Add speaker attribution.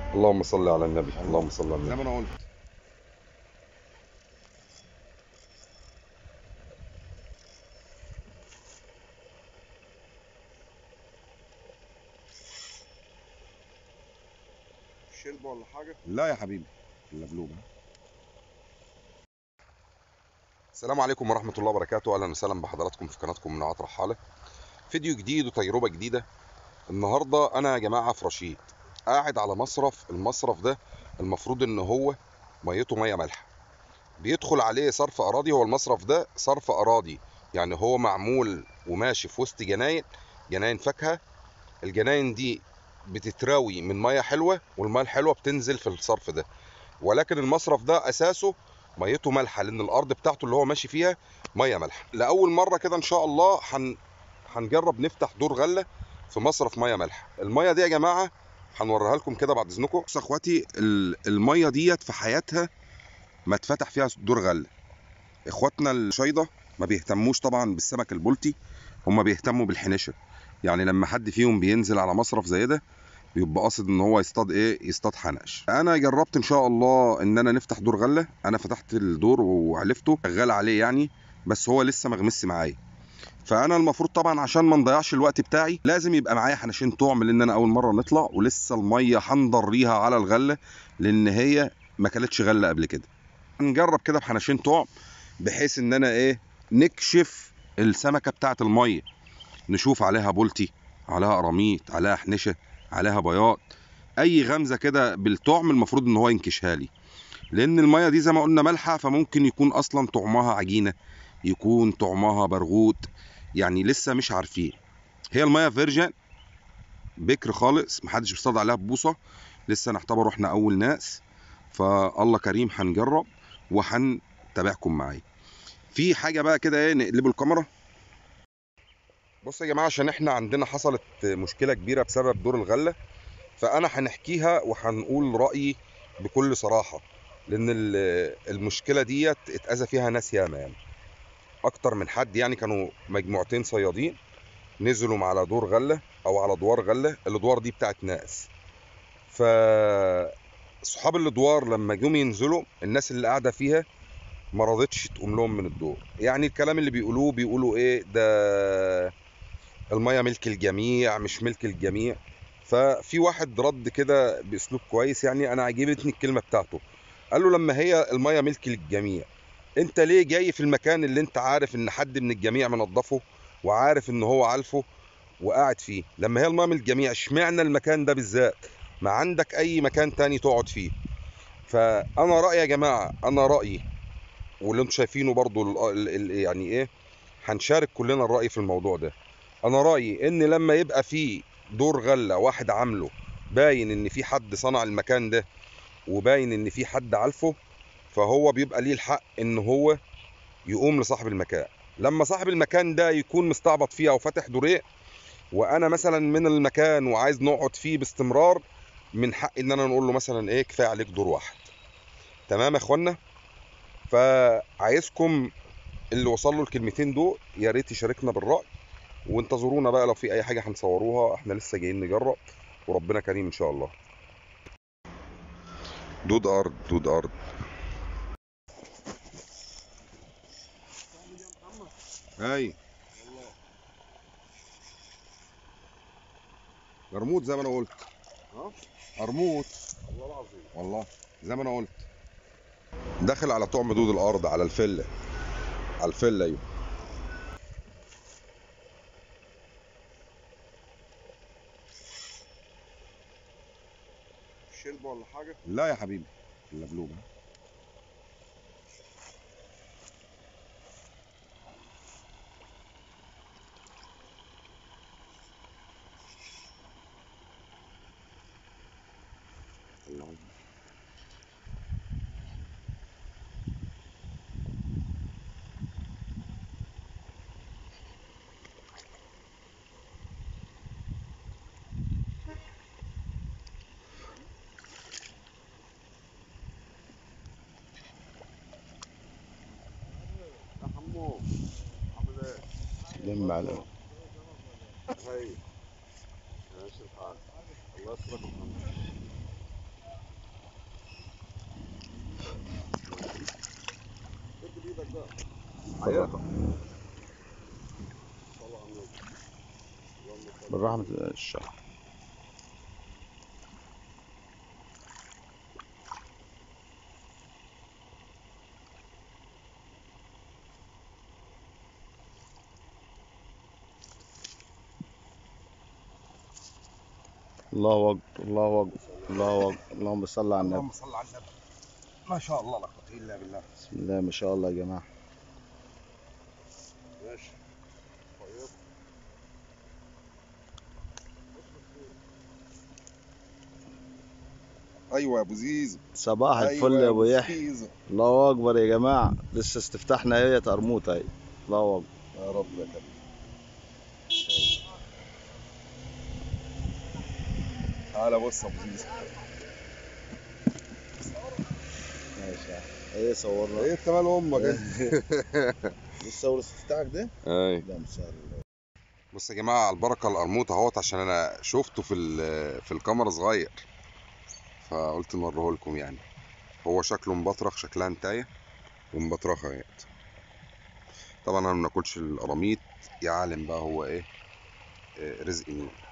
Speaker 1: اللهم صل على النبي اللهم صل على
Speaker 2: زي
Speaker 1: النبي
Speaker 2: ما انا قلت
Speaker 1: شربة ولا حاجة
Speaker 2: لا يا حبيبي اللبلوبه
Speaker 1: السلام عليكم ورحمة الله وبركاته أهلا وسهلا بحضراتكم في قناتكم منوعات رحالة فيديو جديد وتجربة جديدة النهاردة أنا يا جماعة في رشيد قاعد على مصرف المصرف ده المفروض إن هو ميته مية مالحة بيدخل عليه صرف أراضي هو المصرف ده صرف أراضي يعني هو معمول وماشي في وسط جناين جناين فاكهة الجناين دي بتتراوي من مية حلوة والمية الحلوة بتنزل في الصرف ده ولكن المصرف ده أساسه ميته مالحه لان الارض بتاعته اللي هو ماشي فيها ميه مالحه لاول مره كده ان شاء الله هن... هنجرب نفتح دور غله في مصرف ميه مالحه الميه دي يا جماعه هنوريها لكم كده بعد اذنكم
Speaker 2: بص يا اخواتي ال- الميه ديت في حياتها ما اتفتح فيها دور غله اخواتنا الشيضه ما بيهتموش طبعا بالسمك البلطي هم بيهتموا بالحنشه يعني لما حد فيهم بينزل على مصرف زي ده بيبقى قاصد ان هو يصطاد ايه يصطاد حنش انا جربت ان شاء الله ان انا نفتح دور غله انا فتحت الدور وعلفته شغال عليه يعني بس هو لسه مغمس معايا فانا المفروض طبعا عشان ما نضيعش الوقت بتاعي لازم يبقى معايا حنشين طعم لان انا اول مره نطلع ولسه الميه هنضريها على الغله لان هي ما كلتش غله قبل كده نجرب كده بحنشين طعم بحيث ان انا ايه نكشف السمكه بتاعه الميه نشوف عليها بولتي عليها قراميط عليها حنشه عليها بياض اي غمزه كده بالطعم المفروض ان هو ينكشها لي لان الميه دي زي ما قلنا مالحه فممكن يكون اصلا طعمها عجينه يكون طعمها برغوت يعني لسه مش عارفين هي الميه فيرجن بكر خالص محدش بيصطاد عليها ببوصه لسه نعتبر احنا اول ناس فالله كريم هنجرب وهنتابعكم معايا في حاجه بقى كده ايه نقلبوا الكاميرا
Speaker 1: بصوا يا جماعه عشان احنا عندنا حصلت مشكله كبيره بسبب دور الغله فانا هنحكيها وهنقول رايي بكل صراحه لان ال- المشكله ديت اتاذى فيها ناس ياما يعني اكتر من حد يعني كانوا مجموعتين صيادين نزلوا على دور غله او على دوار غله الادوار دي بتاعت ناس ف صحاب الادوار لما جم ينزلوا الناس اللي قاعده فيها ما رضتش تقوم لهم من الدور يعني الكلام اللي بيقولوه بيقولوا ايه ده الميه ملك الجميع مش ملك الجميع ففي واحد رد كده باسلوب كويس يعني انا عجبتني الكلمه بتاعته قال له لما هي الميه ملك للجميع انت ليه جاي في المكان اللي انت عارف ان حد من الجميع منظفه وعارف ان هو عالفه وقاعد فيه لما هي الميه من الجميع اشمعنى المكان ده بالذات ما عندك اي مكان تاني تقعد فيه فانا رايي يا جماعه انا رايي واللي انتم شايفينه برضو ال- ال- ال- يعني ايه هنشارك كلنا الراي في الموضوع ده انا رايي ان لما يبقى في دور غله واحد عامله باين ان في حد صنع المكان ده وباين ان في حد عالفه فهو بيبقى ليه الحق ان هو يقوم لصاحب المكان لما صاحب المكان ده يكون مستعبط فيه او فاتح دورين وانا مثلا من المكان وعايز نقعد فيه باستمرار من حق ان انا نقول له مثلا ايه كفايه عليك دور واحد تمام يا اخوانا فعايزكم اللي وصل له الكلمتين دول يا ريت يشاركنا بالراي وانتظرونا بقى لو في اي حاجه هنصوروها احنا لسه جايين نجرب وربنا كريم ان شاء الله دود ارض دود ارض
Speaker 2: اي قرموط زي ما انا قلت
Speaker 1: ها
Speaker 2: قرموط
Speaker 1: والله العظيم
Speaker 2: والله زي ما انا قلت
Speaker 1: داخل على طعم دود الارض على الفله على الفله ايوه شربة ولا حاجه
Speaker 2: لا يا حبيبي اللبلوبه
Speaker 1: يا حمو عامل ايه؟
Speaker 2: لم على
Speaker 1: هاي ماشي الحال الله يسترك محمد
Speaker 2: حياتك
Speaker 3: بالراحه ما تبقاش الله اكبر الله اكبر الله اكبر اللهم صل على النبي
Speaker 1: اللهم صل على النبي ما شاء الله لا قوه الا بالله
Speaker 3: بسم الله ما شاء الله يا جماعه
Speaker 1: ماشي طيب ايوه يا ابو زيزو
Speaker 3: صباح
Speaker 1: أيوة
Speaker 3: الفل يا ابو يحيى
Speaker 1: زيزو.
Speaker 3: الله اكبر يا جماعه لسه استفتحنا اهي قرموطه اهي الله اكبر
Speaker 1: يا رب يا كريم تعالى بص يا ابو زيزو
Speaker 3: ماشي يا أحمد. ايه صورنا
Speaker 1: ايه انت مال امك انت
Speaker 3: لسه اول استفتاحك ده
Speaker 1: اي
Speaker 3: ده مسهل
Speaker 1: بص يا جماعه على البركه القرموط اهوت عشان انا شفته في ال- في الكاميرا صغير فقلت نوريه لكم يعني هو شكله مبطرخ شكلها انتايه ومبطرخه اهيت طبعا انا ما بناكلش القراميط يعلم بقى هو ايه آه، رزق مين